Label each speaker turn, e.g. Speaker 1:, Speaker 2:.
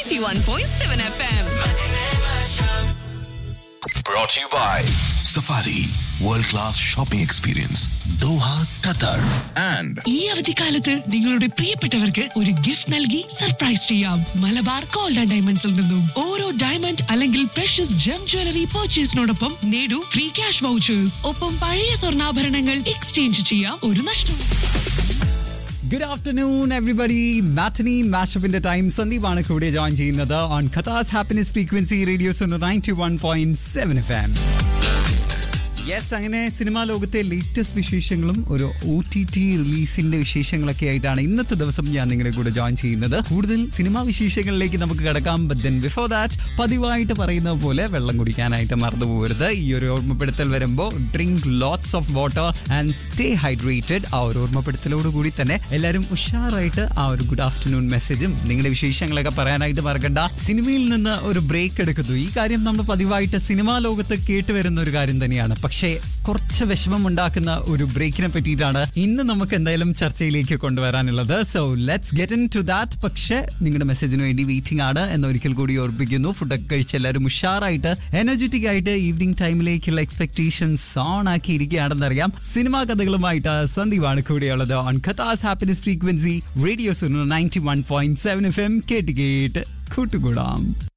Speaker 1: 91.7 FM.
Speaker 2: Brought to you by Safari World Class Shopping Experience Doha, Qatar and
Speaker 3: ഈ അവധിക്കാലത്ത് നിങ്ങളുടെ പ്രിയപ്പെട്ടവർക്ക് ഒരു ഗിഫ്റ്റ് നൽകി സർപ്രൈസ് ചെയ്യാം മലബാർ ഗോൾഡ് ആൻഡ് ഡയമണ്ട്സിൽ നിന്നും ഓരോ ഡയമണ്ട് അല്ലെങ്കിൽ പ്രഷ്യസ് ജം ജ്വല്ലറി പർച്ചേസിനോടൊപ്പം നേടൂ ഫ്രീ ക്യാഷ് വൗച്ചേഴ്സ് ഒപ്പം പഴയ സ്വർണ്ണാഭരണങ്ങൾ എക്സ്ചേഞ്ച് ചെയ്യാം ഒരു നഷ്ടവും
Speaker 4: ഗുഡ് ആഫ്റ്റർനൂൺ എവറിബഡി മാറ്റനി മാഷപ്പിന്റെ ടൈം സന്ദീപാണ് കൂടെ ജോയിൻ ചെയ്യുന്നത് ഓൺ ഖത്താസ് happiness frequency radios ninety one point seven F M yes അങ്ങനെ സിനിമാ ലോകത്തെ ലേറ്റസ്റ്റ് വിശേഷങ്ങളും ഒരു ഒ ടി ടി റിലീസിന്റെ വിശേഷങ്ങളൊക്കെ ആയിട്ടാണ് ഇന്നത്തെ ദിവസം ഞാൻ നിങ്ങളുടെ കൂടെ ജോയിൻ ചെയ്യുന്നത് കൂടുതൽ സിനിമാ വിശേഷങ്ങളിലേക്ക് നമുക്ക് കിടക്കാം ബട്ട് ദെൻ ബിഫോർ ദാറ്റ് പതിവായിട്ട് പറയുന്ന പോലെ വെള്ളം കുടിക്കാനായിട്ട് മറന്നു പോകരുത് ഈ ഒരു ഓർമ്മപ്പെടുത്തൽ വരുമ്പോൾ drink lots of water and stay hydrated ആ ഒരു ഓർമ്മപ്പെടുത്തലോട് കൂടി തന്നെ എല്ലാവരും ഉഷാറായിട്ട് ആ ഒരു ഗുഡ് ആഫ്റ്റർനൂൺ മെസ്സേജും നിങ്ങളുടെ വിശേഷങ്ങളൊക്കെ പറയാനായിട്ട് മറക്കണ്ട സിനിമയിൽ നിന്ന് ഒരു ബ്രേക്ക് എടുക്കുന്നു ഈ കാര്യം നമ്മൾ പതിവായിട്ട് സിനിമാ ലോകത്ത് കേട്ട് വരുന്ന ഒരു കാര്യം തന്നെയാണ് പക്ഷേ കുറച്ച് വിഷമം ഉണ്ടാക്കുന്ന ഒരു ബ്രേക്കിനെ പറ്റിയിട്ടാണ് ഇന്ന് നമുക്ക് എന്തായാലും ചർച്ചയിലേക്ക് കൊണ്ടുവരാനുള്ളത് so let's get into that പക്ഷേ നിങ്ങളുടെ മെസ്സേജിന് വേണ്ടി വെയിറ്റിംഗ് ആണ് എന്ന് ഒരിക്കൽ കൂടി ഓർപ്പിക്കുന്നു ഫുഡൊക്കെ കഴിച്ച് എല്ലാവരും ഉഷാറായിട്ട് എനർജറ്റിക് ആയിട്ട് ഈവനിങ് ടൈമിലേക്കുള്ള എക്സ്പെക്ടേഷൻസ് ഓൺ ആക്കി ഇരിക്കുകയാണെന്ന് അറിയാം സിനിമാ കഥകളുമായിട്ട് സന്ദീപാണ് കൂടെയുള്ളത് ഓൺ ഖത്താസ് happiness frequency radio Suno ninety one point seven F M കേട്ട് കേട്ട് കൂട്ടുകൂടാം